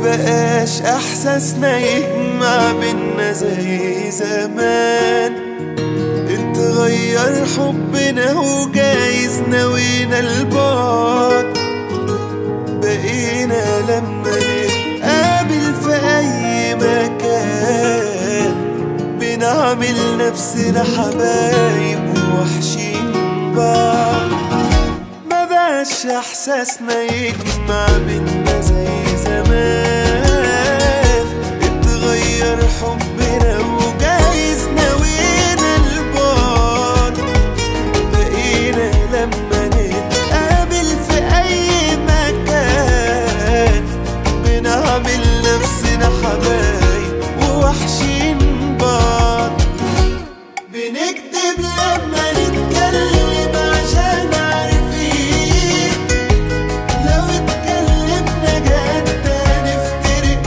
بقاش احساسنا يجمع بينا زي زمان اتغير حبنا وجايز نوينا البعد بقينا لما نتقابل في اي مكان بنعمل نفسنا حبايب وحشين بعض ما بقاش احساسنا يجمع بينا زي زمان اتغير حبنا وجايز نوينا البعد بقينا لما نتقابل في اي مكان بنعمل نفسنا حبايب ووحشين بعض بنكتب لما نتكلم عشان عارفين لو اتكلمنا جد هنفترق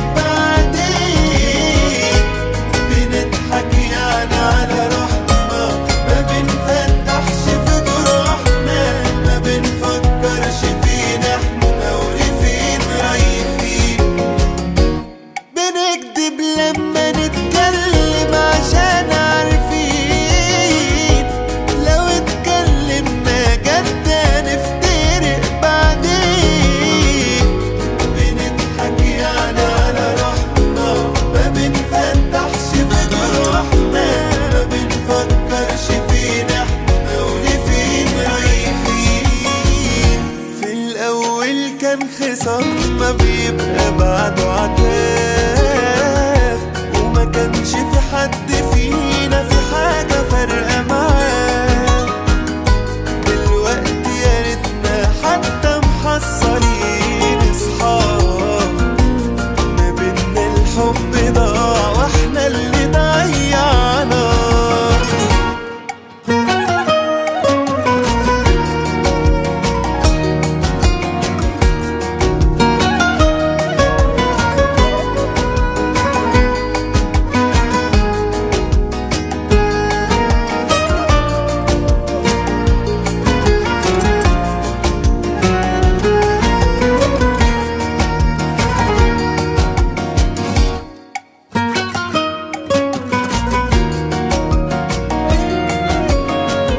بعدين بنضحك يعني على روحنا ما بنفتحش في جروحنا ما بنفكرش فينا احنا ولفين رايحين بنكدب لما نتكلم عشان عارفين لو اتكلمنا جد هنفترق بعدين بنضحك يعني على روحنا ما بنفتحش في جروحنا ما بنفكرش فينا احنا ولفين رايحين في الأول كان خصامنا بيبقى بعده عتاب وما كانش في حد فينا